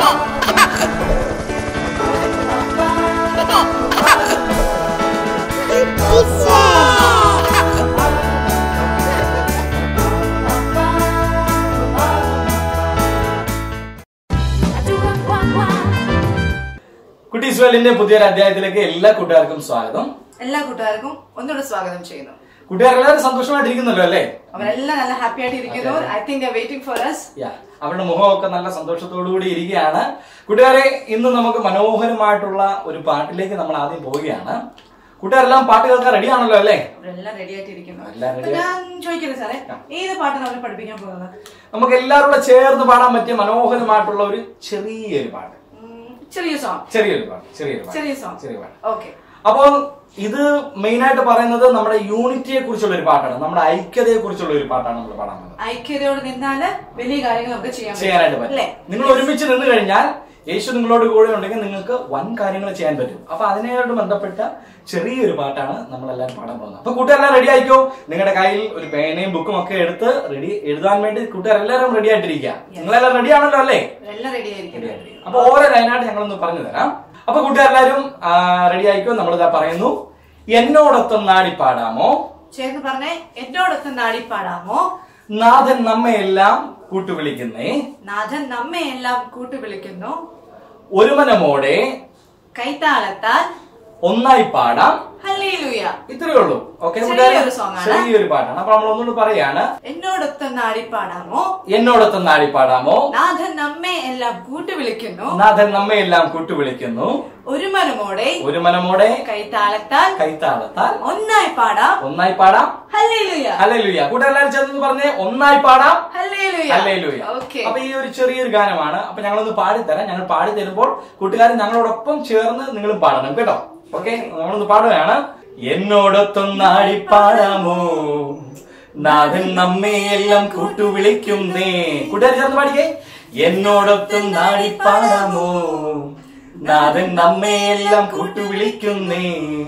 കുട്ടീസ് വേൾഡിന്റെ പുതിയൊരു അധ്യായത്തിലേക്ക് എല്ലാ കൂട്ടുകാർക്കും സ്വാഗതം എല്ലാ കൂട്ടുകാർക്കും ഒന്നുകൂടെ സ്വാഗതം ചെയ്യുന്നു കൂട്ടുകാർ എല്ലാവരും സന്തോഷമായിട്ടിരിക്കുന്നല്ലോ അല്ലേ അവരെല്ലാം നല്ല ഹാപ്പി ആയിട്ട് ഇരിക്കുന്നു I think waiting for us yeah അവരുടെ മുഖമൊക്കെ നല്ല സന്തോഷത്തോടു കൂടി ഇരിക്കുകയാണ് കൂട്ടുകാരെ ഇന്ന് നമുക്ക് മനോഹരമായിട്ടുള്ള ഒരു പാട്ടിലേക്ക് നമ്മൾ ആദ്യം പോവുകയാണ് കൂട്ടുകാരെല്ലാം പാട്ട് കേൾക്കാൻ റെഡി ആണല്ലോ അല്ലേ അവരെല്ലാം റെഡി ആയിട്ട് ഇരിക്കുന്നു എല്ലാം ready അപ്പൊ ഞാൻ ചോദിക്കട്ടെ സാറേ ഏത് പാട്ടാണ് അവരെ പഠിപ്പിക്കാൻ പോകുന്നത് നമുക്ക് എല്ലാവരും കൂടെ ചേർന്ന് പാടാൻ പറ്റിയ മനോഹരമായിട്ടുള്ള ഒരു ചെറിയൊരു പാട്ട് ഉം, ചെറിയ സോങ് ചെറിയൊരു പാട്ട് ചെറിയൊരു പാട്ട് ചെറിയ സോങ് ചെറിയ പാട്ട് ഓക്കെ അപ്പോൾ ഇത് മെയിൻ ആയിട്ട് പറയുന്നത് നമ്മുടെ യൂണിറ്റിയെ കുറിച്ചുള്ള ഒരു പാട്ടാണ് നമ്മുടെ ഐക്യതയെ കുറിച്ചുള്ള ഒരു പാട്ടാണ് നമ്മൾ പാടാൻ പോകുന്നത് ഐക്യതയോട് നിന്നാല് വലിയ കാര്യങ്ങൾ നമുക്ക് ചെയ്യാൻ ചെയ്യാനായിട്ട് പറ്റും അല്ലേ നിങ്ങൾ ഒരുമിച്ച് നിന്ന് കഴിഞ്ഞാൽ യേശു നിങ്ങളോട് കൂടെ ഉണ്ടെങ്കിൽ നിങ്ങൾക്ക് വൻ കാര്യങ്ങൾ ചെയ്യാൻ പറ്റും അപ്പൊ അതിനോട് ബന്ധപ്പെട്ട ചെറിയൊരു പാട്ടാണ് നമ്മൾ എല്ലാവരും പാടാൻ പോകുന്നത് അപ്പൊ കൂട്ടുകാരെല്ലാം റെഡി ആയിക്കോ നിങ്ങളുടെ കയ്യിൽ ഒരു പേനയും ബുക്കും ഒക്കെ എടുത്ത് റെഡി എഴുതാൻ വേണ്ടി കൂട്ടുകാരെല്ലാവരും റെഡി ആയിട്ടിരിക്കുക നിങ്ങളെല്ലാം റെഡി ആണല്ലോ അല്ലേ എല്ലാം റെഡി ആയിരിക്കുന്നു അപ്പൊ ഓരോ ലൈനായിട്ട് ഞങ്ങളൊന്ന് പറഞ്ഞു തരാം അപ്പൊ കൂട്ടുകാരെല്ലാരും റെഡി ആയിക്കോ നമ്മളിതാ പറയുന്നു എന്നോടൊപ്പം നാടി പാടാമോ ചേർന്ന് പറഞ്ഞേ എന്നോടൊത്ത് നാടി പാടാമോ നാഥൻ നമ്മയെല്ലാം കൂട്ടുവിളിക്കുന്നേ നാഥൻ നമ്മെ എല്ലാം കൂട്ടുവിളിക്കുന്നു ഒരുമനമോടെ കൈത്താളത്താൽ ഒന്നായി പാടാം ഹല്ലേലൂയ ഇത്രയേ ഉള്ളൂ ഓക്കെ ചെറിയൊരു song ആണ്. ചെറിയൊരു പാട്ടാണ് അപ്പൊ നമ്മൾ ഒന്നുകൂടി പറയാണ് എന്നോടൊത്ത് നാടി പാടാമോ എന്നോടൊപ്പം നാടി പാടാമോ നാഥൻ നമ്മെ എല്ലാം കൂട്ടുവിളിക്കുന്നു നാഥൻ നമ്മയെല്ലാം കൂട്ടുവിളിക്കുന്നു ഒരു മനമോടെ ഒരു മനമോടെ കൈത്താളത്താൽ കൈത്താളത്താൽ ഒന്നായി പാടാം ഒന്നായി പാടാം ഹല്ലേലൂയ ഹല്ലേലൂയ കൂട്ടുകാരെല്ലാരും ചേർന്ന് പറഞ്ഞേ ഒന്നായി പാടാം ഹല്ലേലൂയ ഹല്ലേലൂയ ഓക്കെ അപ്പൊ ഈ ഒരു ചെറിയൊരു ഗാനമാണ് അപ്പൊ ഞങ്ങളൊന്ന് പാടിത്തരാം ഞങ്ങൾ പാടി തരുമ്പോൾ കൂട്ടുകാരൻ ഞങ്ങളോടൊപ്പം ചേർന്ന് നിങ്ങളും പാടണം കേട്ടോ ഓക്കെ നമ്മളൊന്ന് പാടുകയാണ് എന്നോടൊത്തൊന്നാടി പാടാമോ നാഥൻ നമ്മയെല്ലാം കൂട്ടുവിളിക്കുന്നേ കൂട്ടുകാർ ചേർന്ന് പാടിക്കേ എന്നോടൊത്തും നാടി പാടാമോ നാഥൻ നമ്മയെല്ലാം കൂട്ടുവിളിക്കുന്നേ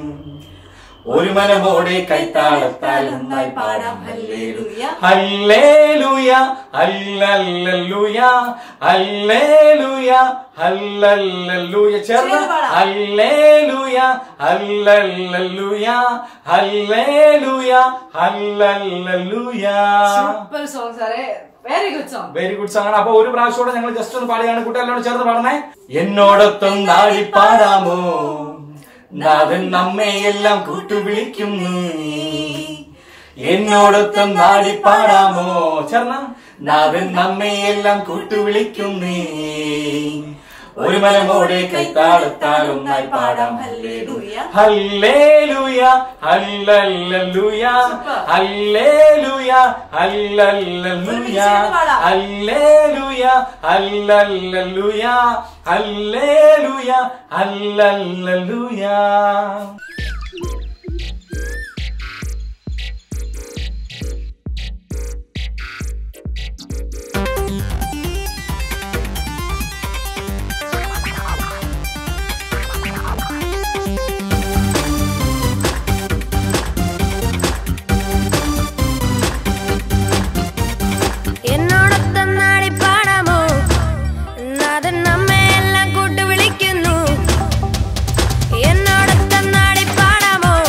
ഒരു മനമോടെ കൈത്താളത്താൽ ഒന്നായി പാടാം hallelujah hallelujah hallelujah hallelujah hallelujah ചേർന്ന് ചേർന്ന് പാടാം. Hallelujah hallelujah hallelujah hallelujah super song സാറേ very good song very good song ആണ് അപ്പൊ ഒരു പ്രാവശ്യം ഞങ്ങൾ ജസ്റ്റ് ഒന്ന് പാടുകയാണ് കൂട്ടുകാരോട് ചേർന്ന് പാടണേ എന്നോടൊത്തും നാടി പാടാമോ നാഥൻ നമ്മയെല്ലാം കൂട്ടുവിളിക്കുന്നു എന്നോടൊത്തും നാടി പാടാമോ ചേർന്ന നാഥൻ നമ്മയെല്ലാം കൂട്ടുവിളിക്കുന്നേ ഒരു മരമോടെ കൈത്താളത്താൽ ഒന്നായി പാടാം hallelujah hallelujah hallelujah hallelujah hallelujah hallelujah hallelujah hallelujah hallelujah എന്നോടൊപ്പം നാടി പാടാമോ നാഥൻ നമ്മെ എല്ലാം കൂട്ടു വിളിക്കുന്നു എന്നോടൊപ്പം നാടി പാടാമോ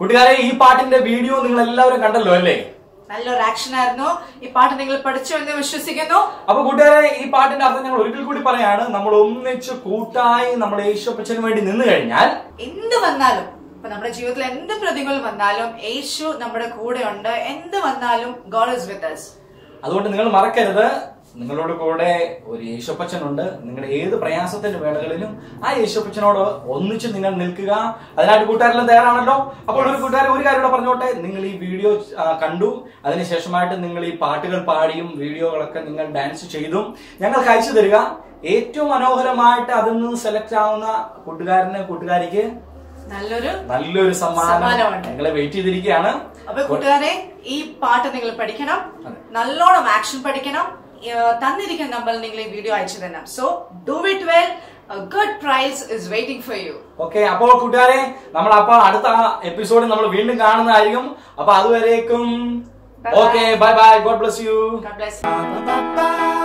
കൂട്ടുകാരെ ഈ പാട്ടിന്റെ വീഡിയോ നിങ്ങൾ എല്ലാവരും കണ്ടല്ലോ അല്ലേ നല്ലൊരു ആക്ഷൻ ആയിരുന്നു ഈ പാട്ട് നിങ്ങൾ പഠിച്ചു എന്ന് വിശ്വസിക്കുന്നു അപ്പൊ കൂട്ടുകാരെ ഈ പാട്ടിന്റെ അർത്ഥം ഞങ്ങൾ ഒരിക്കൽ കൂടി പറയാണ് നമ്മൾ ഒന്നിച്ച് കൂട്ടായി നമ്മൾ യേശുപ്പച്ചന് വേണ്ടി നിന്ന് കഴിഞ്ഞാൽ എന്ത് വന്നാലും ഇപ്പൊ നമ്മുടെ ജീവിതത്തിൽ എന്ത് പ്രതികൂലം വന്നാലും യേശു നമ്മുടെ കൂടെ ഉണ്ട് എന്ത് വന്നാലും ഗോഡ് ഇസ് വിത്ത് us അതുകൊണ്ട് നിങ്ങൾ മറക്കരുത് നിങ്ങളോട് കൂടെ ഒരു യേശുപ്പച്ചനുണ്ട് നിങ്ങളുടെ ഏത് പ്രയാസത്തിന്റെ വേളകളിലും ആ യേശുപ്പച്ചനോട് ഒന്നിച്ച് നിങ്ങൾ നിൽക്കുക അതിനായിട്ട് കൂട്ടുകാരെല്ലാം തയ്യാറാണല്ലോ അപ്പോൾ ഒരു കൂട്ടുകാരൻ ഒരു കാര്യം കൂടെ പറഞ്ഞോട്ടെ നിങ്ങൾ ഈ വീഡിയോ ആ, കണ്ടു അതിനുശേഷമായിട്ട് നിങ്ങൾ ഈ പാട്ടുകൾ പാടിയും വീഡിയോകളൊക്കെ നിങ്ങൾ ഡാൻസ് ചെയ്തും ഞങ്ങൾക്ക് അയച്ചു തരിക ഏറ്റവും മനോഹരമായിട്ട് അതിൽ നിന്ന് സെലക്ട് ആവുന്ന കൂട്ടുകാരന് കൂട്ടുകാരിക്ക് നല്ലൊരു നല്ലൊരു സമ്മാനം സമ്മാനമുണ്ട്. നിങ്ങളെ വെയിറ്റ് ചെയ്തിരിക്കുകയാണ് അപ്പൊ കൂട്ടുകാരെ ഈ പാട്ട് നിങ്ങൾ പഠിക്കണം നല്ലോണം ആക്ഷൻ പഠിക്കണം ഏഹ് തന്നിരിക്കുന്ന നമ്പറിൽ നിങ്ങൾ ഈ വീഡിയോ അയച്ചു തരണം so do it well good prize is waiting for you okay അപ്പോൾ കൂട്ടുകാരെ നമ്മൾ അപ്പൊ അടുത്ത എപ്പിസോഡിൽ നമ്മൾ വീണ്ടും കാണുന്നതായിരിക്കും അപ്പൊ അതുവരേക്കും Bye okay bye bye God bless you God bless you.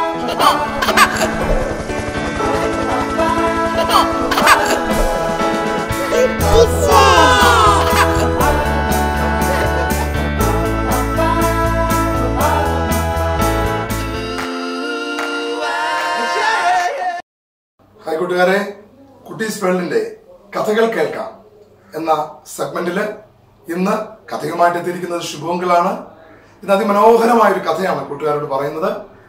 Hi കൂട്ടുകാരെ കുട്ടീസ് വേൾഡിന്റെ കഥകൾ കേൾക്കാം എന്ന സെഗ്മെന്റില് ഇന്ന് കഥയുമായിട്ട് എത്തിയിരിക്കുന്നത് ശുഭോങ്കിളാണ് ഇത് അതിമനോഹരമായ ഒരു കഥയാണ് കൂട്ടുകാരോട് പറയുന്നത്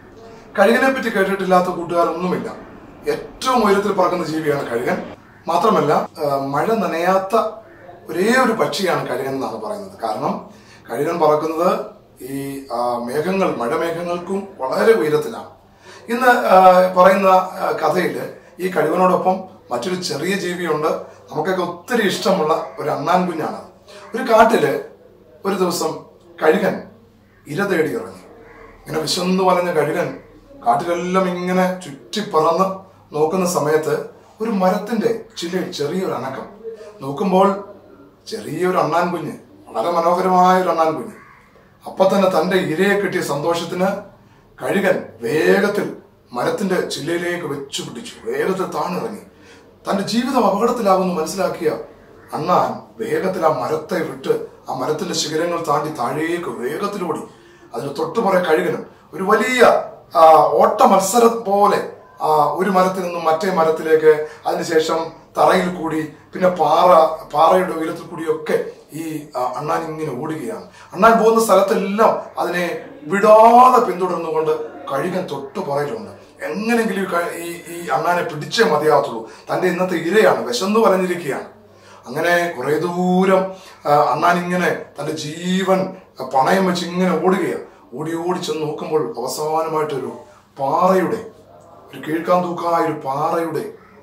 കഴുകനെ പറ്റി കേട്ടിട്ടില്ലാത്ത കൂട്ടുകാരൊന്നുമില്ല ഏറ്റവും ഉയരത്തിൽ പറക്കുന്ന ജീവിയാണ് കഴുകൻ മാത്രമല്ല ആ, മഴ നനയാത്ത ഒരേ ഒരു പക്ഷിയാണ് കഴുകൻ എന്നാണ് പറയുന്നത് കാരണം കഴുകൻ പറക്കുന്നത് ഈ ആ, മേഘങ്ങൾ മഴമേഘങ്ങൾക്കും വളരെ ഉയരത്തിലാണ് ഇന്ന് ആ, പറയുന്ന ആ, കഥയില് ഈ കഴുകനോടൊപ്പം മറ്റൊരു ചെറിയ ജീവിയുണ്ട് നമുക്കൊക്കെ ഒത്തിരി ഇഷ്ടമുള്ള ഒരു അണ്ണാൻ കുഞ്ഞാണ് ഒരു കാട്ടില് ഒരു ദിവസം കഴുകൻ ഇര തേടി ഇറങ്ങി ഇങ്ങനെ വിശന്നു വലഞ്ഞ കഴുകൻ കാട്ടിലെല്ലാം ഇങ്ങനെ ചുറ്റിപ്പറന്ന് നോക്കുന്ന സമയത്ത് ഒരു മരത്തിന്റെ ചില്ലയിൽ ചെറിയൊരു അനക്കം നോക്കുമ്പോൾ ചെറിയൊരു അണ്ണാൻ കുഞ്ഞ് വളരെ മനോഹരമായ ഒരു അണ്ണാൻ കുഞ്ഞ് അപ്പൊ തന്നെ തന്റെ ഇരയെ കിട്ടിയ സന്തോഷത്തിന് കഴുകൻ വേഗത്തിൽ മരത്തിന്റെ ചില്ലയിലേക്ക് വെച്ചു പിടിച്ചു വേഗത്തിൽ താണിറങ്ങി തന്റെ ജീവിതം അപകടത്തിലാകുമെന്ന് മനസ്സിലാക്കിയ അണ്ണാൻ വേഗത്തിൽ ആ മരത്തെ വിട്ട് ആ മരത്തിന്റെ ശിഖരങ്ങൾ താണ്ടി താഴേക്ക് വേഗത്തിലോടി അതിന് തൊട്ടുപുറേ കഴുകനും ഒരു വലിയ ആ, ഓട്ട മത്സരം പോലെ ആ ഒരു മരത്തിൽ നിന്നും മറ്റേ മരത്തിലേക്ക് അതിനുശേഷം തറയിൽ കൂടി പിന്നെ പാറ പാറയുടെ ഉയരത്തിൽ കൂടിയൊക്കെ ഈ ആ, അണ്ണാൻ ഇങ്ങനെ ഓടുകയാണ് അണ്ണാൻ പോകുന്ന സ്ഥലത്തെല്ലാം അതിനെ വിടാതെ പിന്തുടർന്നുകൊണ്ട് കഴുകൻ തൊട്ടു പുറയിലുണ്ട് എങ്ങനെങ്കിലും ഈ ക- ഈ ഈ അണ്ണാനെ പിടിച്ചേ മതിയാകത്തുള്ളൂ തന്റെ ഇന്നത്തെ ഇരയാണ് വിശന്നു പറഞ്ഞിരിക്കുകയാണ് അങ്ങനെ കുറെ ദൂരം ആ, അണ്ണാൻ ഇങ്ങനെ തന്റെ ജീവൻ പണയം വെച്ച് ഇങ്ങനെ ഓടുകയാണ് ഓടി ഓടി ചെന്ന് നോക്കുമ്പോൾ അവസാനമായിട്ടൊരു പാറയുടെ ഒരു കീഴ്ക്കാൻ തൂക്കായ ഒരു പാറയുടെ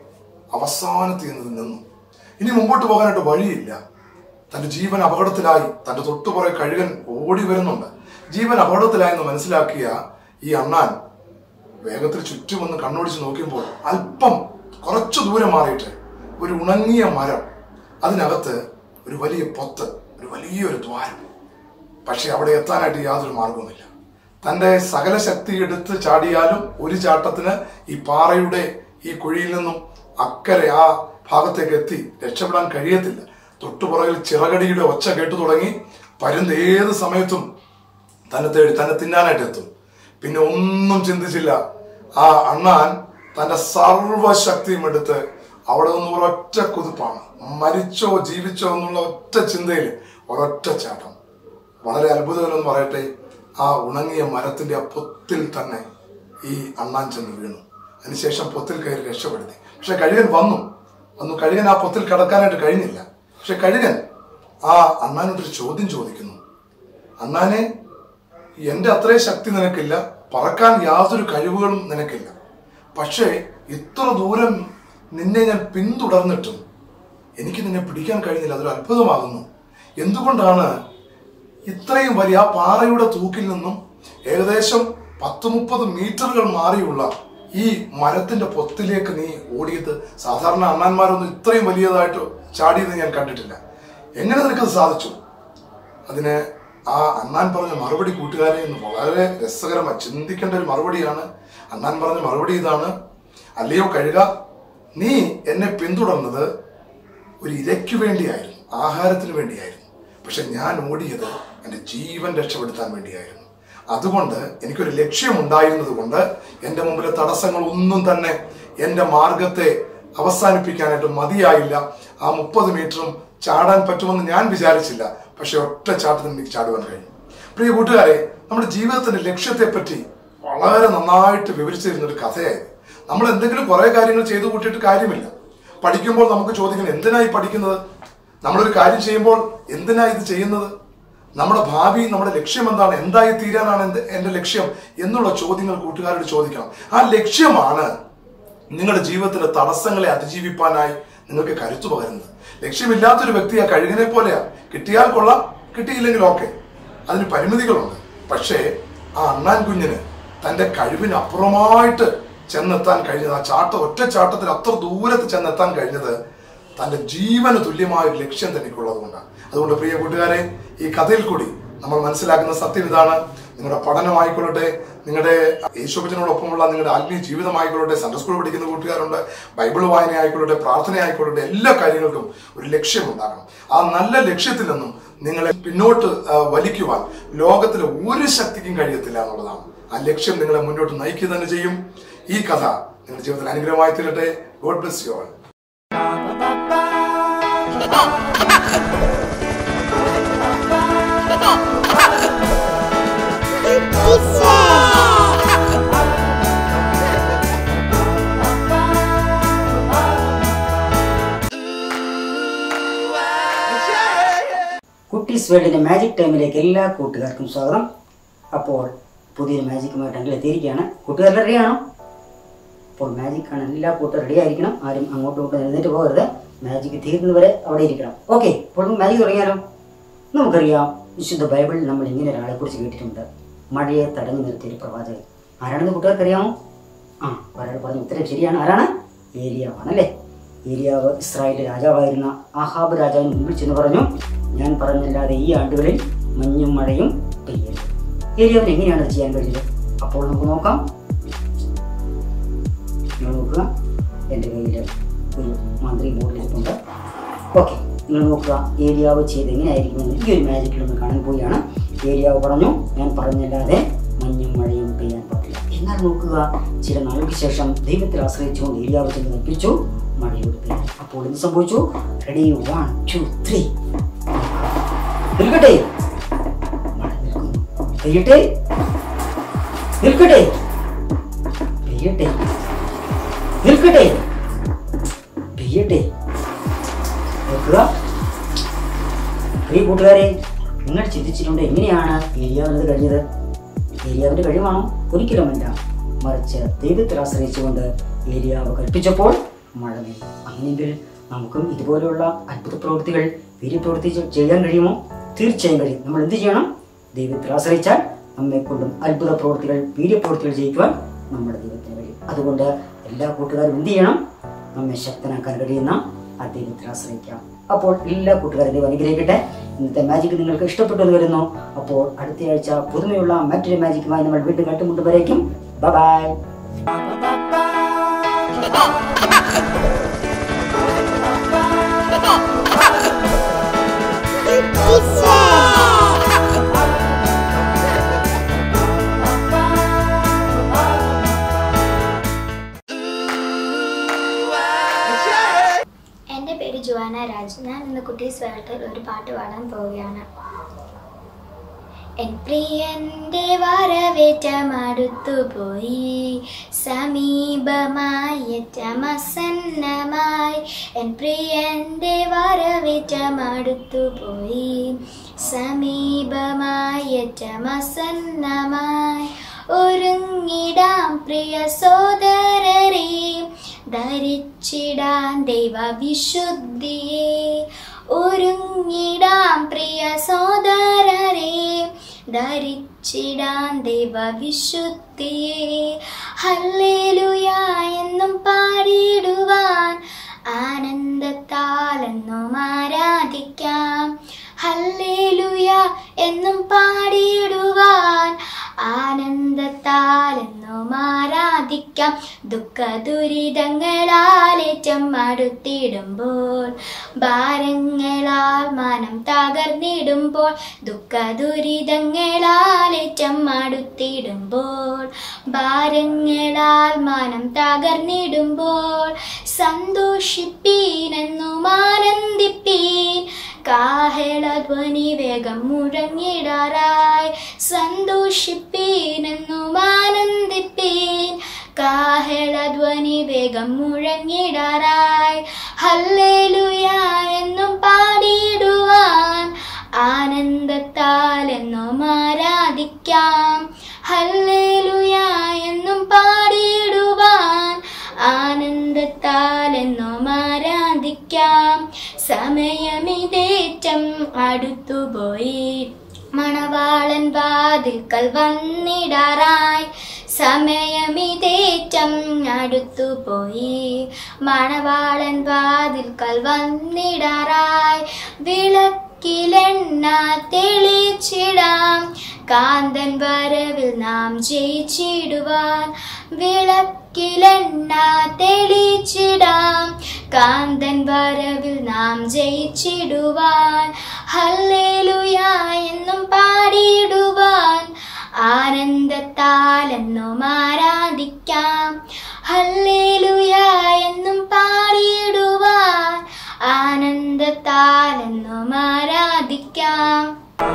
അവസാനത്തിൽ നിന്ന് നിന്നു ഇനി മുമ്പോട്ട് പോകാനായിട്ട് വഴിയില്ല തന്റെ ജീവൻ അപകടത്തിലായി തന്റെ തൊട്ടുപുറേ കഴുകൻ ഓടി വരുന്നുണ്ട് ജീവൻ അപകടത്തിലായെന്ന് മനസ്സിലാക്കിയ ഈ അണ്ണാൻ വേഗത്തിൽ ചുറ്റുമൊന്ന് കണ്ണോടിച്ച് നോക്കിയപ്പോൾ അല്പം കുറച്ചു ദൂരം മാറിയിട്ട് ഒരു ഉണങ്ങിയ മരം അതിനകത്ത് ഒരു വലിയ പൊത്ത് ഒരു വലിയൊരു ദ്വാരം പക്ഷെ അവിടെ എത്താനായിട്ട് യാതൊരു മാർഗവുമില്ല തന്റെ സകല ശക്തി എടുത്ത് ചാടിയാലും ഒരു ചാട്ടത്തിന് ഈ പാറയുടെ ഈ കുഴിയിൽ നിന്നും അക്കരെ ആ ഭാഗത്തേക്ക് എത്തി രക്ഷപ്പെടാൻ കഴിയത്തില്ല തൊട്ടുപുറകിൽ ചിറകടിയുടെ ഒച്ച കേട്ടു തുടങ്ങി പരുന്ത് ഏത് സമയത്തും തന്നെ തേടി തന്നെ തിന്നാനായിട്ട് എത്തും പിന്നെ ഒന്നും ചിന്തിച്ചില്ല ആ അണ്ണാൻ തന്റെ സർവശക്തിയും എടുത്ത് അവിടെ നിന്ന് ഒരൊറ്റ കുതിപ്പാണ് മരിച്ചോ ജീവിച്ചോ എന്നുള്ള ഒറ്റ ചിന്തയിൽ ഒരൊറ്റ ചാട്ടം വളരെ അത്ഭുതകരമെന്ന് പറയട്ടെ ആ ഉണങ്ങിയ മരത്തിന്റെ ആ പൊത്തിൽ തന്നെ ഈ അണ്ണാൻ ചെന്ന് വീണു അതിനുശേഷം പൊത്തിൽ കയറി രക്ഷപ്പെടുത്തി പക്ഷെ കഴുകൻ വന്നു വന്നു കഴുകൻ ആ പൊത്തിൽ കിടക്കാനായിട്ട് കഴിഞ്ഞില്ല പക്ഷെ കഴുകൻ ആ അണ്ണാനോടൊരു ചോദ്യം ചോദിക്കുന്നു അണ്ണാനെ എന്റെ അത്രയും ശക്തി നിനക്കില്ല പറക്കാൻ യാതൊരു കഴിവുകളും നിനക്കില്ല പക്ഷേ ഇത്ര ദൂരം നിന്നെ ഞാൻ പിന്തുടർന്നിട്ടും എനിക്ക് നിന്നെ പിടിക്കാൻ കഴിഞ്ഞില്ല അതൊരു അത്ഭുതമാകുന്നു എന്തുകൊണ്ടാണ് ഇത്രയും വലിയ ആ പാറയുടെ തൂക്കിൽ നിന്നും ഏകദേശം പത്ത് മുപ്പത് മീറ്ററുകൾ മാറിയുള്ള ഈ മരത്തിന്റെ പൊത്തിലേക്ക് നീ ഓടിയത് സാധാരണ അണ്ണാന്മാരൊന്നും ഇത്രയും വലിയതായിട്ട് ചാടിയത് ഞാൻ കണ്ടിട്ടില്ല എങ്ങനെ നിനക്കത് സാധിച്ചു അതിന് ആ അണ്ണാൻ പറഞ്ഞ മറുപടി കൂട്ടുകാരെ എന്ന് വളരെ രസകരമായി ചിന്തിക്കേണ്ട ഒരു മറുപടിയാണ് അണ്ണാൻ പറഞ്ഞ മറുപടി ഇതാണ് അല്ലയോ കഴുക നീ എന്നെ പിന്തുടർന്നത് ഒരു ഇരയ്ക്ക് വേണ്ടിയായിരുന്നു ആഹാരത്തിന് വേണ്ടിയായിരുന്നു പക്ഷെ ഞാൻ ഓടിയത് എൻ്റെ ജീവൻ രക്ഷപ്പെടുത്താൻ വേണ്ടിയായിരുന്നു അതുകൊണ്ട് എനിക്കൊരു ലക്ഷ്യമുണ്ടായിരുന്നത് കൊണ്ട് എൻ്റെ മുമ്പിലെ തടസ്സങ്ങൾ ഒന്നും തന്നെ എൻ്റെ മാർഗത്തെ അവസാനിപ്പിക്കാനായിട്ട് മതിയായില്ല ആ മുപ്പത് മീറ്ററും ചാടാൻ പറ്റുമെന്ന് ഞാൻ വിചാരിച്ചില്ല പക്ഷെ ഒറ്റ ചാട്ടത്തിന് എനിക്ക് ചാടുവാൻ കഴിഞ്ഞു പ്രിയ കൂട്ടുകാരെ നമ്മുടെ ജീവിതത്തിന്റെ ലക്ഷ്യത്തെപ്പറ്റി വളരെ നന്നായിട്ട് വിവരിച്ചു തരുന്ന ഒരു കഥയായത് നമ്മൾ എന്തെങ്കിലും കുറെ കാര്യങ്ങൾ ചെയ്തു കൂട്ടിയിട്ട് കാര്യമില്ല പഠിക്കുമ്പോൾ നമുക്ക് ചോദിക്കണം എന്തിനായി പഠിക്കുന്നത് നമ്മളൊരു കാര്യം ചെയ്യുമ്പോൾ എന്തിനാ ഇത് ചെയ്യുന്നത് നമ്മുടെ ഭാവി നമ്മുടെ ലക്ഷ്യം എന്താണ് എന്തായി തീരാനാണ് എന്ത് എന്റെ ലക്ഷ്യം എന്നുള്ള ചോദ്യങ്ങൾ കൂട്ടുകാരോട് ചോദിക്കണം ആ ലക്ഷ്യമാണ് നിങ്ങളുടെ ജീവിതത്തിലെ തടസ്സങ്ങളെ അതിജീവിപ്പാനായി നിങ്ങൾക്ക് കരുത്തു പകരുന്നത് ലക്ഷ്യമില്ലാത്തൊരു വ്യക്തി ആ കഴുകിനെ പോലെയാ കിട്ടിയാൽ കൊള്ളാം കിട്ടിയില്ലെങ്കിൽ ഓക്കെ അതിന് പരിമിതികളുണ്ട് പക്ഷേ ആ അണ്ണാൻ കുഞ്ഞിന് തന്റെ കഴിവിനപ്പുറമായിട്ട് ചെന്നെത്താൻ കഴിഞ്ഞത് ആ ചാട്ട ഒറ്റ ചാട്ടത്തിൽ അത്ര ദൂരത്ത് ചെന്നെത്താൻ കഴിഞ്ഞത് തന്റെ ജീവന് തുല്യമായ ഒരു ലക്ഷ്യം തനിക്കുള്ളത് കൊണ്ടാണ് അതുകൊണ്ട് പ്രിയ കൂട്ടുകാരെ ഈ കഥയിൽ കൂടി നമ്മൾ മനസ്സിലാക്കുന്ന സത്യം ഇതാണ് നിങ്ങളുടെ പഠനമായിക്കൊള്ളട്ടെ നിങ്ങളുടെ യേശുപ്പച്ചനോടൊപ്പമുള്ള നിങ്ങളുടെ ആത്മീയ ജീവിതമായിക്കൊള്ളട്ടെ സൺഡേ സ്കൂൾ പഠിക്കുന്ന കൂട്ടുകാരുണ്ട് ബൈബിൾ വായന ആയിക്കൊള്ളട്ടെ പ്രാർത്ഥന ആയിക്കൊള്ളട്ടെ എല്ലാ കാര്യങ്ങൾക്കും ഒരു ലക്ഷ്യമുണ്ടാകണം ആ നല്ല ലക്ഷ്യത്തിൽ നിന്നും നിങ്ങളെ പിന്നോട്ട് ആ, വലിക്കുവാൻ ലോകത്തിലെ ഒരു ശക്തിക്കും കഴിയത്തില്ല എന്നുള്ളതാണ് ആ ലക്ഷ്യം നിങ്ങളെ മുന്നോട്ട് നയിക്കുക തന്നെ ചെയ്യും ഈ കഥ നിങ്ങളുടെ ജീവിതത്തിൽ അനുഗ്രഹമായി തീരട്ടെ ഗോഡ് ബ്ലസ് യു ആൾ കുട്ടീസ് വേൾഡിന്റെ മാജിക് ടൈമിലേക്ക് എല്ലാ കൂട്ടുകാർക്കും സ്വാഗതം അപ്പോൾ പുതിയൊരു മാജിക്കുമായിട്ട് അങ്കിൾ എത്തിയിരിക്കുകയാണ് കൂട്ടുകാർ റെഡിയാണോ അപ്പോൾ മാജിക് ആണ് എല്ലാ കൂട്ടുകാരും റെഡി ആയിരിക്കണം ആരും അങ്ങോട്ടും ഇങ്ങോട്ടും എഴുന്നേറ്റ് പോകരുത് മാജിക് തീരുന്നവരെ അവിടെ ഇരിക്കണം ഓക്കെ അപ്പോൾ നമുക്ക് മാജിക് തുടങ്ങിയാലോ നമുക്കറിയാം വിശുദ്ധ ബൈബിളിൽ നമ്മൾ ഇങ്ങനെ ഒരാളെ കുറിച്ച് കേട്ടിട്ടുണ്ട് മഴയെ തടഞ്ഞു നിർത്തിയ ഒരു പ്രവാചകൻ ആരാണെന്ന് കൂട്ടുകാർക്ക് അറിയാമോ ആ ഒരാൾ പറഞ്ഞ ഉത്തരം ശരിയാണ് ആരാണ് ഏലിയാവാണ് അല്ലേ ഏലിയാവ് ഇസ്രായേലിലെ രാജാവായിരുന്ന ആഹാബ് രാജാവിന് മുമ്പിൽ ചെന്ന് പറഞ്ഞു ഞാൻ പറഞ്ഞല്ലാതെ ഈ ആണ്ടുകളിൽ മഞ്ഞും മഴയും പെയ്യരുത് ഏലിയാവിന് എങ്ങനെയാണ് അത് ചെയ്യാൻ കഴിഞ്ഞത് അപ്പോൾ നമുക്ക് നോക്കാം നിങ്ങൾ നോക്കുക എൻ്റെ കയ്യിൽ ഒരു മന്ത്രി ബോർഡിലിരിപ്പുണ്ട് ഓക്കെ നിങ്ങൾ നോക്കുക ഏരിയാവ് ചെയ്ത് എങ്ങനെയായിരിക്കുമെന്ന് ഈ ഒരു മാജിക്കിൽ ഒന്ന് കാണാൻ പോവുകയാണ് ഏരിയാവ് പറഞ്ഞു ഞാൻ പറഞ്ഞല്ലാതെ മഞ്ഞും മഴയും പെയ്യാൻ പാടില്ല എന്നാൽ നോക്കുക ചില നാളുകൾക്ക് ശേഷം ദൈവത്തിൽ ആശ്രയിച്ചുകൊണ്ട് ഏരിയാവ് ചെന്ന് കൽപ്പിച്ചു മഴയോട് പെയ്യാൻ അപ്പോൾ എന്ത് സംഭവിച്ചു റെഡി വൺ ടു ത്രീ നിൽക്കട്ടെ മഴ നിൽക്കുന്നു പെയ്യട്ടെ നിൽക്കട്ടെ പെയ്യട്ടെ നിൽക്കട്ടെ പെയ്യട്ടെ നോക്കുക പ്രിയ കൂട്ടുകാരെ നിങ്ങൾ ചിന്തിച്ചിട്ടുണ്ട് എങ്ങനെയാണ് ഏരിയാവിനത് കഴിഞ്ഞത് ഏരിയാവിന്റെ കഴിവാണോ ഒരിക്കലുമല്ല മറിച്ച് ദൈവത്തിൽ ആശ്രയിച്ചുകൊണ്ട് ഏരിയാവ് കൽപ്പിച്ചപ്പോൾ മഴ നിന്നു അങ്ങനെയെങ്കിൽ നമുക്കും ഇതുപോലെയുള്ള അത്ഭുത പ്രവൃത്തികൾ വീര്യപ്രവൃത്തി ചെ- ചെയ്യാൻ കഴിയുമോ തീർച്ചയായും കഴിയും നമ്മൾ എന്ത് ചെയ്യണം ദൈവത്തിൽ ആശ്രയിച്ചാൽ നമ്മെ കൊണ്ടും അത്ഭുത പ്രവൃത്തികൾ വീര്യപ്രവൃത്തികൾ ചെയ്യിക്കുവാൻ നമ്മുടെ ദൈവത്തിന് കഴിയും അതുകൊണ്ട് എല്ലാ കൂട്ടുകാരും എന്ത് ചെയ്യണം നമ്മെ ശക്തനാക്കാൻ കഴിയുന്ന ആ ദൈവത്തിൽ ആശ്രയിക്കാം അപ്പോൾ എല്ലാ കൂട്ടുകാരും ദൈവം അനുഗ്രഹിക്കട്ടെ ഇന്നത്തെ മാജിക് നിങ്ങൾക്ക് ഇഷ്ടപ്പെട്ടു എന്ന് വരുന്നു അപ്പോൾ അടുത്തയാഴ്ച പുതുമയുള്ള മറ്റൊരു മാജിക്കുമായി നമ്മൾ വീണ്ടും കണ്ടുമുട്ടുമ്പോഴേക്കും ബൈ എൻ്റെ പേര് ജുവാന രാജ് ഞാൻ ഇന്ന് കുട്ടീസ് വേൾഡിൽ ഒരു പാട്ട് പാടാൻ പോവുകയാണ് എൻ പ്രിയന്റെ വരവേറ്റമടുത്തു പോയി സമീപമായറ്റമസന്നമായി എൻ പ്രിയന്റെ വരവേറ്റമടുത്തു പോയി സമീപമായറ്റമസന്നമായി ഒരുങ്ങിടാം പ്രിയ സോദരരെ ധരിച്ചിടാൻ ദൈവ വിശുദ്ധിയെ ഒരുങ്ങിടാം പ്രിയ സോദരരെ ധരിച്ചിടാൻ ദൈവ വിശുദ്ധിയെ ഹല്ലേലൂയ എന്നും പാടിടുവാൻ ആനന്ദത്താലെന്നും ആരാധിക്കാം ഹല്ലേലൂയ എന്നും പാടിടുവാൻ ആനന്ദത്താലെന്നും ആരാധിക്കാം ദുഃഖ ദുരിതങ്ങളാലേറ്റം അടുത്തിടുമ്പോൾ ഭാരങ്ങളാൽ മനം തകർന്നിടുമ്പോൾ ദുഃഖ ദുരിതങ്ങളാൽ ഏറ്റം അടുത്തിടുമ്പോൾ ഭാരങ്ങളാൽ മനം തകർന്നിടുമ്പോൾ സന്തോഷിപ്പീനെന്നും ആനന്ദിപ്പീൻ കാഹളധ്വനി വേഗം മുഴങ്ങിടാറായി സന്തോഷിപ്പീനെന്നും ആനന്ദിപ്പീൻ കാഹളധ്വനി വേഗം മുഴങ്ങിടാറായി ഹല്ലേലൂയ എന്നും പാടിയിടുവാൻ ആനന്ദത്താൽ എന്നും ആരാധിക്കാം ഹല്ലേലൂയ എന്നും പാടിയിടുവാൻ ആനന്ദത്താൽ എന്നും ആരാധിക്കാം സമയമിതേറ്റം അടുത്തുപോയി മണവാളൻ വാതിൽക്കൽ വന്നിടാറായി സമയമിതേറ്റം അടുത്തുപോയി മണവാളൻ വാതിൽക്കൽ വന്നിടാറായി വിളക്കിലെണ്ണ തെളിച്ചിടാം കാന്തൻ വരവിൽ നാം ജയിച്ചിടുവാൻ വിളക്കിലെണ്ണ തെളിച്ചിടാം കാന്തൻ വരവിൽ നാം ജയിച്ചിടുവാൻ ഹല്ലേലൂയ എന്നും പാടിയിടുവാൻ ആനന്ദത്താൽ എന്നും ആരാധിക്കാം ഹല്ലേലൂയ എന്നും പാടിയിടുവാൻ ആനന്ദത്താൽ എന്നും ആരാധിക്കാം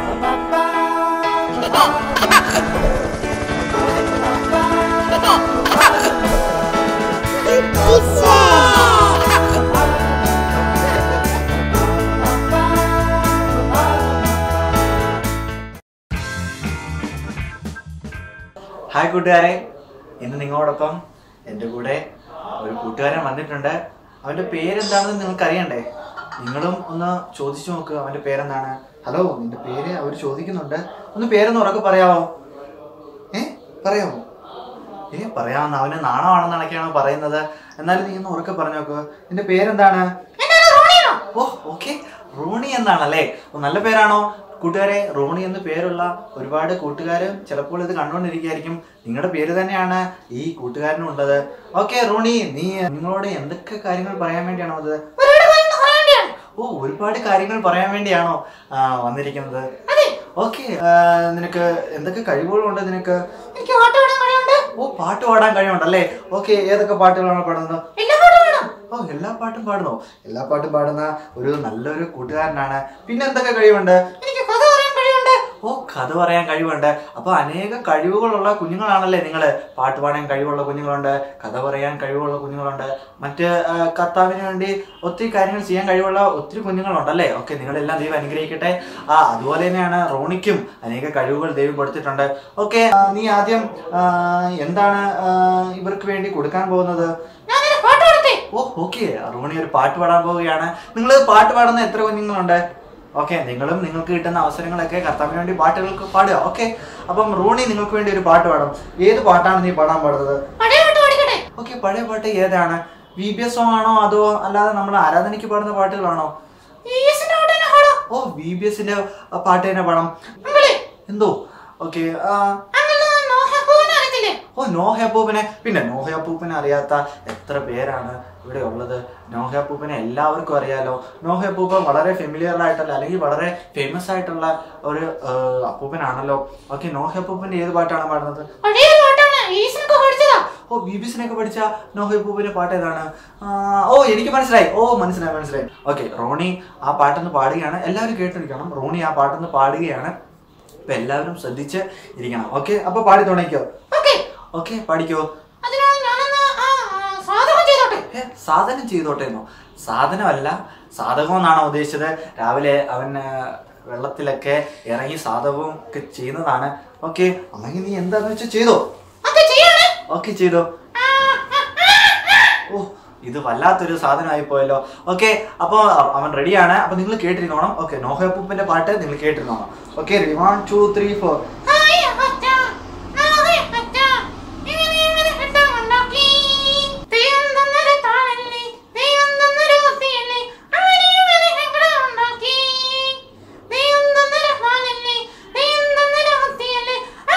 ഹായ് കൂട്ടുകാരെ ഇന്ന് നിങ്ങളോടൊപ്പം എൻ്റെ കൂടെ ഒരു കൂട്ടുകാരൻ വന്നിട്ടുണ്ട് അവൻ്റെ പേരെന്താണെന്ന് നിങ്ങൾക്ക് അറിയണ്ടേ നിങ്ങളും ഒന്ന് ചോദിച്ചു നോക്കുക അവൻ്റെ പേരെന്താണ് ഹലോ നിന്റെ പേര് അവർ ചോദിക്കുന്നുണ്ട് ഒന്ന് പേരൊന്ന് ഉറക്കെ പറയാവോ ഏ പറയാമോ ഏ പറയാമെന്ന് അവന് നാണമാണെന്നൊക്കെയാണോ പറയുന്നത് എന്നാലും നീ ഒന്ന് ഉറക്കെ പറഞ്ഞു നോക്കുക നിന്റെ പേരെന്താണ് ഓ ഓക്കെ റോണി എന്നാണല്ലേ ഓ, നല്ല പേരാണോ കൂട്ടുകാരെ റോണി എന്ന് പേരുള്ള ഒരുപാട് കൂട്ടുകാര് ചിലപ്പോൾ ഇത് കണ്ടുകൊണ്ടിരിക്കുകയായിരിക്കും നിങ്ങളുടെ പേര് തന്നെയാണ് ഈ കൂട്ടുകാരനും ഉള്ളത് ഓക്കെ റോണി നീ നിങ്ങളോട് എന്തൊക്കെ കാര്യങ്ങൾ പറയാൻ വേണ്ടിയാണോ അത് ഓ ഒരുപാട് കാര്യങ്ങൾ പറയാൻ വേണ്ടിയാണോ ആ, വന്നിരിക്കുന്നത് ഓക്കെ നിനക്ക് എന്തൊക്കെ കഴിവുകളുണ്ട് നിനക്ക് ഓ പാട്ട് പാടാൻ കഴിവുണ്ടല്ലേ ഓക്കെ ഏതൊക്കെ പാട്ടുകളാണ് പാടുന്നത് ഓ എല്ലാ പാട്ടും പാടുന്നോ എല്ലാ പാട്ടും പാടുന്ന ഒരു നല്ലൊരു കൂട്ടുകാരനാണ് പിന്നെ എന്തൊക്കെ കഴിവുണ്ട് ഓ കഥ പറയാൻ കഴിവുണ്ട് അപ്പൊ അനേക കഴിവുകളുള്ള കുഞ്ഞുങ്ങളാണല്ലേ നിങ്ങള് പാട്ട് പാടാൻ കഴിവുള്ള കുഞ്ഞുങ്ങളുണ്ട് കഥ പറയാൻ കഴിവുള്ള കുഞ്ഞുങ്ങളുണ്ട് മറ്റ് ആ, കർത്താവിന് വേണ്ടി ഒത്തിരി കാര്യങ്ങൾ ചെയ്യാൻ കഴിവുള്ള ഒത്തിരി കുഞ്ഞുങ്ങളുണ്ടല്ലേ ഓക്കെ നിങ്ങളെല്ലാം ദൈവം അനുഗ്രഹിക്കട്ടെ ആ അതുപോലെ തന്നെയാണ് റോണിക്കും അനേക കഴിവുകൾ ദൈവം കൊടുത്തിട്ടുണ്ട് ഓക്കെ നീ ആദ്യം ആ, എന്താണ് ആ, ഇവർക്ക് വേണ്ടി കൊടുക്കാൻ പോകുന്നത് ഓ ഓക്കെ റോണി ഒരു പാട്ട് പാടാൻ പോവുകയാണ് നിങ്ങൾ പാട്ട് പാടുന്ന എത്ര കുഞ്ഞുങ്ങളുണ്ട് ഓക്കെ നിങ്ങളും നിങ്ങൾക്ക് കിട്ടുന്ന അവസരങ്ങളൊക്കെ കർത്താവിന് വേണ്ടി പാട്ടുകൾക്ക് പാടുക ഓക്കെ അപ്പം റോണി നിങ്ങൾക്ക് വേണ്ടി ഒരു പാട്ട് പാടും ഏത് പാട്ടാണ് നീ പാടാൻ പാടുന്നത് ഓക്കെ പഴയ പാട്ട് ഏതാണ് വി ബി എസ് സോങ് ആണോ അതോ അല്ലാതെ നമ്മൾ ആരാധനയ്ക്ക് പാടുന്ന പാട്ടുകളാണോ ഓ വി ബി എസിന്റെ പാട്ട് തന്നെ പാടാം എന്തോ ഓക്കെ ഓ നോഹ അപ്പൂപ്പനെ പിന്നെ നോഹ അപ്പൂപ്പനെ അറിയാത്ത എത്ര പേരാണ് ഇവിടെ ഉള്ളത് നോഹ അപ്പൂപ്പനെ എല്ലാവർക്കും അറിയാലോ നോഹ അപ്പൂപ്പൻ വളരെ ഫെമിലിയർ ആയിട്ടുള്ള അല്ലെങ്കിൽ വളരെ ഫേമസ് ആയിട്ടുള്ള ഒരു ആ, അപ്പൂപ്പനാണല്ലോ ഓക്കെ നോഹ അപ്പൂപ്പന്റെ ഏത് പാട്ടാണ് പാടുന്നത് ഓ ബി ബി സിനൊക്കെ പഠിച്ച നോഹ അപ്പൂപ്പന്റെ പാട്ട് ഏതാണ് ആ, ഓ എനിക്ക് മനസ്സിലായി ഓ മനസ്സിലായി മനസ്സിലായി ഓക്കെ റോണി ആ പാട്ടൊന്ന് പാടുകയാണ് എല്ലാവരും കേട്ടിരിക്കണം റോണി ആ പാട്ടൊന്ന് പാടുകയാണ് അപ്പൊ എല്ലാവരും ശ്രദ്ധിച്ച് ഇരിക്കണം ഓക്കെ അപ്പൊ പാടി തുടങ്ങിക്കോ ഓക്കെ പാടിക്കോ ഏ, സാധനം ചെയ്തോട്ടേന്നോ സാധനമല്ല സാധകം എന്നാണോ ഉദ്ദേശിച്ചത് രാവിലെ അവൻ ആ, വെള്ളത്തിലൊക്കെ ഇറങ്ങി സാധകവും ഒക്കെ ചെയ്യുന്നതാണ് ഓക്കെ അല്ലെങ്കിൽ നീ എന്താന്ന് വെച്ചാൽ ചെയ്തോ ഓക്കെ ചെയ്തോ ഓ ഇത് വല്ലാത്തൊരു സാധനമായി പോയല്ലോ ഓക്കെ അപ്പോൾ അവൻ റെഡിയാണ് അപ്പൊ നിങ്ങൾ കേട്ടിരുന്നോണം ഓക്കെ നോഹപ്പൂപ്പിന്റെ പാട്ട് നിങ്ങൾ കേട്ടിരുന്നോണം okay ready one two three four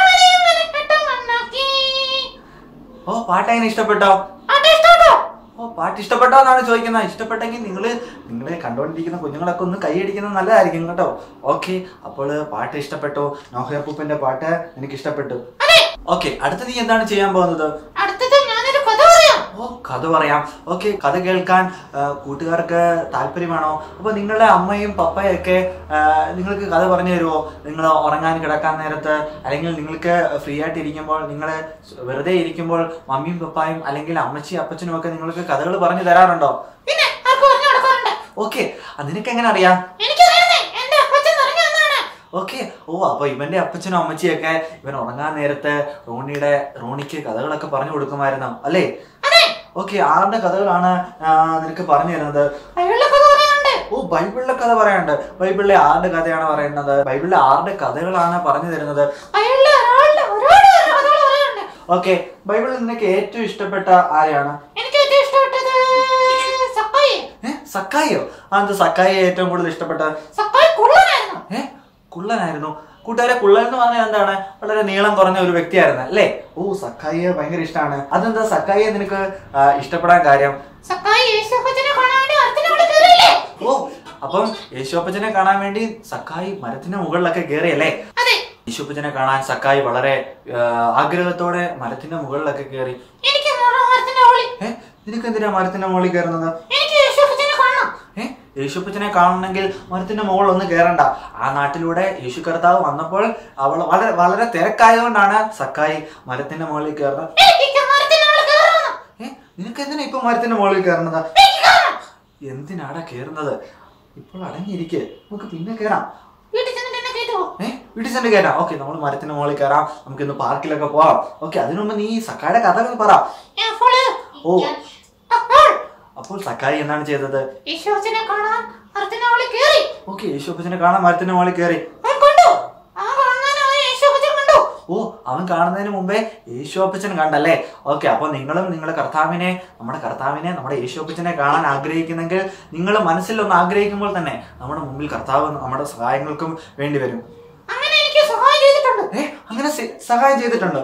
ഓ പാട്ട് എങ്ങനെ ഇഷ്ടപ്പെട്ടോ ഓ പാട്ട് ഇഷ്ടപ്പെട്ടോ എന്നാണ് ചോദിക്കുന്നത് ഇഷ്ടപ്പെട്ടെങ്കിൽ നിങ്ങൾ നിങ്ങൾ കണ്ടുകൊണ്ടിരിക്കുന്ന കുഞ്ഞുങ്ങളൊക്കെ ഒന്ന് കൈയടിക്കുന്നത് നല്ലതായിരിക്കും കേട്ടോ ഓക്കെ അപ്പോൾ പാട്ട് ഇഷ്ടപ്പെട്ടോ നോഹയപ്പൂപ്പന്റെ പാട്ട് എനിക്ക് ഇഷ്ടപ്പെട്ടു ഓക്കെ അടുത്ത നീ എന്താണ് ചെയ്യാൻ പോകുന്നത് അടുത്തത് ഞാനൊരു കഥ പറയാം ഓ കഥ പറയാം ഓക്കെ കഥ കേൾക്കാൻ ആ, കൂട്ടുകാർക്ക് താല്പര്യമാണോ അപ്പൊ നിങ്ങളുടെ അമ്മയും പപ്പയും ഒക്കെ ആ, നിങ്ങൾക്ക് കഥ പറഞ്ഞു തരുമോ നിങ്ങൾ ഉറങ്ങാൻ കിടക്കാൻ നേരത്ത് അല്ലെങ്കിൽ നിങ്ങൾക്ക് ഫ്രീ ആയിട്ട് ഇരിക്കുമ്പോൾ നിങ്ങൾ വെറുതെ ഇരിക്കുമ്പോൾ മമ്മിയും പപ്പായും അല്ലെങ്കിൽ അമ്മച്ചിയും അപ്പച്ചനും ഒക്കെ നിങ്ങൾക്ക് കഥകൾ പറഞ്ഞു തരാറുണ്ടോ പിന്നെ ആർക്കും പറഞ്ഞു കൊടുക്കാറുണ്ട് ഓക്കെ നിനക്ക് എങ്ങനെ അറിയാം എനിക്കറിയാന്നേ എന്റെ അപ്പച്ചൻ പറഞ്ഞു തന്നാണ് ഓക്കെ ഓ അപ്പൊ ഇവന്റെ അപ്പച്ചനും അമ്മച്ചിയൊക്കെ ഇവൻ ഉറങ്ങാൻ നേരത്ത് റോണിയുടെ റോണിക്ക് കഥകളൊക്കെ പറഞ്ഞു കൊടുക്കുമായിരുന്നു അല്ലേ ഓക്കെ ആരുടെ കഥകളാണ് ആ, നിനക്ക് പറഞ്ഞു തരുന്നത് അയാളുടെ കഥ പറയാനുണ്ട് ഓ ബൈബിളിലെ കഥ പറയാനുണ്ട് ബൈബിളിലെ ആരുടെ കഥയാണ് പറയുന്നത് ബൈബിളിലെ ആരുടെ കഥകളാണ് പറഞ്ഞു തരുന്നത് അയാളുടെ ഒരാളുടെ ഒരുപാട് കഥകൾ പറയാനുണ്ട് ഓക്കെ ബൈബിളിൽ നിനക്ക് ഏറ്റവും ഇഷ്ടപ്പെട്ട ആരെയാണ് എനിക്ക് ഏറ്റവും ഇഷ്ടപ്പെട്ടത് സക്കായി ഏ സക്കായിയോ അതെന്ത് സക്കായി ഏറ്റവും കൂടുതൽ ഇഷ്ടപ്പെട്ടത് സക്കായി കുള്ളനായിരുന്നു ഏ കുള്ളനായിരുന്നു കൂട്ടുകാരെ കുള്ളൻ എന്ന് പറഞ്ഞാൽ എന്താണ് വളരെ നീളം കുറഞ്ഞ ഒരു വ്യക്തിയായിരുന്നു അല്ലേ ഓ സക്കായിയെ ഭയങ്കര ഇഷ്ടമാണ് അതെന്താ സക്കായിയെ നിനക്ക് ആ, ഇഷ്ടപ്പെടാൻ കാര്യം സക്കായി യേശുപ്പച്ചനെ കാണാൻ വേണ്ടി അർത്ഥനോട് കയറിയില്ലേ ഓ അപ്പം യേശുപ്പച്ചനെ കാണാൻ വേണ്ടി സക്കായി മരത്തിന്റെ മുകളിലൊക്കെ കയറിയല്ലേ അതെ യേശുപ്പച്ചനെ കാണാൻ സക്കായി വളരെ ആ, ആഗ്രഹത്തോടെ മരത്തിന്റെ മുകളിലൊക്കെ കയറി എനിക്ക് മരത്തിന്റെ ഓളി ഏ നിനക്ക് എന്തിനാ മരത്തിന്റെ മുകളിൽ കയറുന്നത് എനിക്ക് യേശുപ്പച്ചനെ കാണണം ഏ യേശുപ്പച്ചനെ കാണണമെങ്കിൽ മരത്തിന്റെ മുകളിൽ ഒന്ന് കയറണ്ട ആ നാട്ടിലൂടെ യേശു കർത്താവ് വന്നപ്പോൾ അവൾ വളരെ വളരെ തിരക്കായതുകൊണ്ടാണ് സക്കായി മരത്തിന്റെ മുകളിൽ കയറുന്നത് എനിക്ക് മരത്തിന്റെ ഓളി കയറണം ഏ നിനക്ക് എന്തിനാ ഇപ്പൊ മരത്തിന്റെ മുകളിൽ കയറുന്നത് എന്തിനാടാ കയറുന്നത് ഇപ്പോൾ അടങ്ങിയിരിക്കെ നമുക്ക് പിന്നെ കയറാം വീട്ടിൽ ചെന്നിട്ട് എന്നെ കേട്ടോ ഏ വീട്ടിൽ ചെന്ന് കയറാം ഓക്കെ നമ്മൾ മരത്തിന്റെ മുകളിൽ കയറാം നമുക്ക് ഇന്ന് പാർക്കിലൊക്കെ പോവാം ഓക്കെ അതിനു മുമ്പ് നീ സക്കായുടെ കഥ ഒന്ന് പറ അപ്പോൾ ഓ. അപ്പോൾ അപ്പോൾ സക്കായി എന്താണ് ചെയ്തത് യേശുപ്പച്ചനെ കാണാൻ മരത്തിന്റെ ഓളി കയറി ഓക്കെ യേശുപ്പച്ചനെ കാണാൻ മരത്തിന്റെ മുകളിൽ കയറി അവൻ കണ്ടു ആ കാണാൻ അവൻ യേശുപ്പച്ചൻ കണ്ടു ഓ അവൻ കാണുന്നതിന് മുമ്പേ യേശുപ്പച്ചൻ കണ്ടല്ലേ ഓക്കെ അപ്പൊ നിങ്ങളും നിങ്ങളുടെ കർത്താവിനെ നമ്മുടെ കർത്താവിനെ നമ്മുടെ യേശുപ്പച്ചനെ കാണാൻ ആഗ്രഹിക്കുന്നെങ്കിൽ നിങ്ങൾ മനസ്സിൽ ഒന്ന് ആഗ്രഹിക്കുമ്പോൾ തന്നെ നമ്മുടെ മുമ്പിൽ കർത്താവ് നമ്മുടെ സഹായങ്ങൾക്കും വേണ്ടി വരും അങ്ങനെ എനിക്ക് സഹായം ചെയ്തിട്ടുണ്ട് ഏ അങ്ങനെ സി- സഹായം ചെയ്തിട്ടുണ്ട്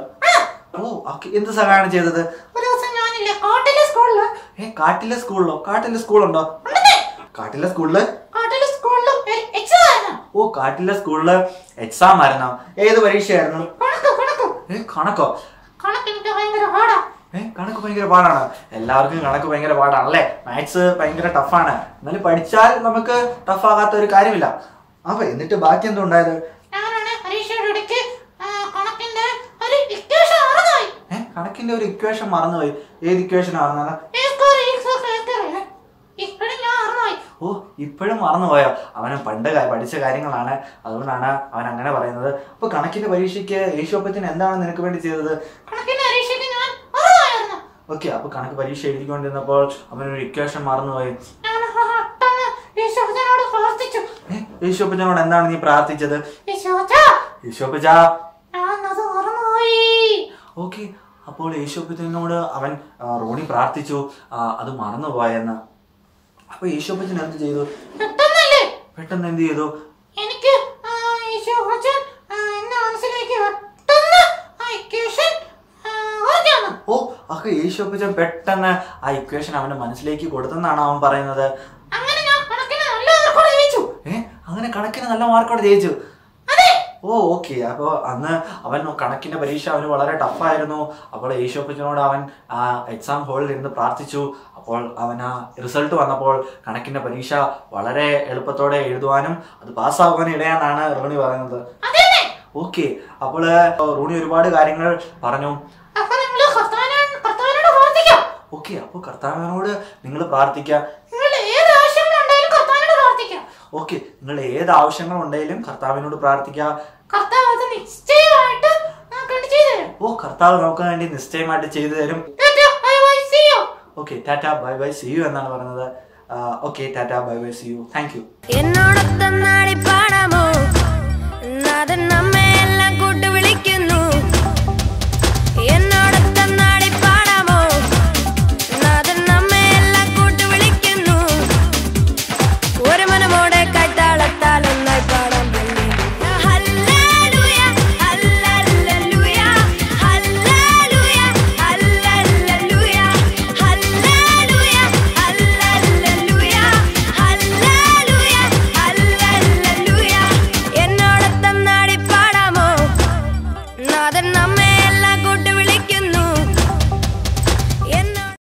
ഓ ഓക്കെ എന്ത് സഹായമാണ് ചെയ്തത് ഒരു ദിവസം ഞാനില്ലേ കാട്ടിലെ സ്കൂളില് ഏ കാട്ടിലെ സ്കൂളിലോ കാട്ടിലെ സ്കൂളുണ്ടോ കാട്ടിലെ സ്കൂളില് കാട്ടിലെ സ്കൂളില് എക്സാം ആയിരുന്നു ഓ കാട്ടിലെ സ്കൂളില് എക്സാം ആയിരുന്നോ ഏത് പരീക്ഷയായിരുന്നു കണക്ക് കണക്ക് ഏ കണക്കോ കണക്ക് എനിക്ക് ഭയങ്കര പാടാ ഏ കണക്ക് ഭയങ്കര പാടാണ് എല്ലാവർക്കും കണക്ക് ഭയങ്കര പാടാണല്ലേ മാത്സ് ഭയങ്കര ടഫാണ് എന്നാലും പഠിച്ചാൽ നമുക്ക് ടഫ് ആകാത്ത ഒരു കാര്യമില്ല അപ്പൊ എന്നിട്ട് ബാക്കി എന്താ ഉണ്ടായത് ഞാനാണ് പരീക്ഷയുടെ ഇടയ്ക്ക് ആ, കണക്കിന്റെ ഒരു ഇക്വേഷൻ മറന്നുപോയി ഏ കണക്കിന്റെ ഒരു ഇക്വേഷൻ മറന്നുപോയി ഏത് ഇക്വേഷൻ മറന്നത് A square, X square, A square അല്ലേ? ഇപ്പഴും ഞാൻ മറന്നുപോയി ഓ ഇപ്പോഴും മറന്നുപോയോ അവന് പണ്ട് ക- പഠിച്ച കാര്യങ്ങളാണ് അതുകൊണ്ടാണ് അവൻ അങ്ങനെ പറയുന്നത് അപ്പൊ കണക്കിന്റെ പരീക്ഷയ്ക്ക് യേശുപ്പത്തിന് എന്താണ് നിനക്ക് വേണ്ടി ചെയ്തത് കണക്കിന്റെ പരീക്ഷയ്ക്ക് ഞാൻ മറന്നുപോയായിരുന്നു ഓക്കെ അപ്പൊ കണക്ക് പരീക്ഷ എഴുതിക്കൊണ്ടിരുന്നപ്പോൾ അവനൊരു ഇക്വേഷൻ മറന്നുപോയി ഞാൻ പെട്ടെന്ന് യേശുപ്പച്ചനോട് പ്രാർത്ഥിച്ചു ഏ യേശുപ്പച്ചനോട് എന്താണ് നീ പ്രാർത്ഥിച്ചത് യേശുപ്പച്ചാ യേശുപ്പച്ച ഞാൻ അത് മറന്നുപോയി ഓക്കെ അപ്പോൾ യേശുപ്പച്ചനോട് അവൻ ആ, റോണി പ്രാർത്ഥിച്ചു ആ, അത് മറന്നുപോയെന്ന് അപ്പൊ യേശുപ്പച്ചൻ എന്ത് ചെയ്തു പെട്ടെന്നല്ലേ പെട്ടെന്ന് എന്ത് ചെയ്തു എനിക്ക് ആ, യേശുപ്പച്ചൻ ആ, എന്റെ മനസ്സിലേക്ക് പെട്ടെന്ന് ആ ഇക്വേഷൻ ഓർക്കാണ് ഓ അപ്പൊ യേശുപ്പച്ചൻ പെട്ടെന്ന് ആ ഇക്വേഷൻ അവന്റെ മനസ്സിലേക്ക് കൊടുത്തെന്നാണ് അവൻ പറയുന്നത് അങ്ങനെ ഞാൻ കണക്കിന് നല്ല മാർക്കോടെ ജയിച്ചു ഏ അങ്ങനെ കണക്കിന് നല്ല മാർക്കോടെ ജയിച്ചു അതെ ഓ ഓക്കെ അപ്പോൾ അന്ന് അവൻ കണക്കിന്റെ പരീക്ഷ അവന് വളരെ ടഫായിരുന്നു അപ്പോൾ യേശോപ്പച്ചനോട് അവൻ ആ എക്സാം ഹാളിൽ ഇരുന്ന് പ്രാർത്ഥിച്ചു അപ്പോൾ അവൻ ആ റിസൾട്ട് വന്നപ്പോൾ കണക്കിന്റെ പരീക്ഷ വളരെ എളുപ്പത്തോടെ എഴുതുവാനും അത് പാസ്സാവാനും ഇടയാന്നാണ് റോണി പറയുന്നത് അതെ ഓക്കെ അപ്പോൾ റോണി ഒരുപാട് കാര്യങ്ങൾ പറഞ്ഞു അപ്പൊ നിങ്ങള് കർത്താവിനോട് കർത്താവിനോട് പ്രാർത്ഥിക്കാം ഓക്കെ അപ്പോൾ കർത്താവിനോട് നിങ്ങൾ പ്രാർത്ഥിക്കുക നിങ്ങളുടെ ഏത് ആവശ്യങ്ങളുണ്ടായാലും കർത്താവിനോട് പ്രാർത്ഥിക്കാം ഓക്കെ നിങ്ങൾ ഏത് ആവശ്യങ്ങൾ ഉണ്ടെങ്കിലും കർത്താവിനോട് പ്രാർത്ഥിക്കുക കർത്താവ് അത് നിശ്ചയമായിട്ട് നമുക്ക് വേണ്ടി ചെയ്തു തരും ഓ കർത്താവ് നമുക്ക് വേണ്ടി നിശ്ചയമായിട്ട് ചെയ്തു തരും ടാറ്റാ, bye bye, see you. Okay ടാറ്റ ബൈ ബൈ സി യു എന്നാണ് പറയുന്നത് ഓക്കെ ടാറ്റ bye bye see you thank you என்னோட தன்னாடி பாடமோ அது நம்ம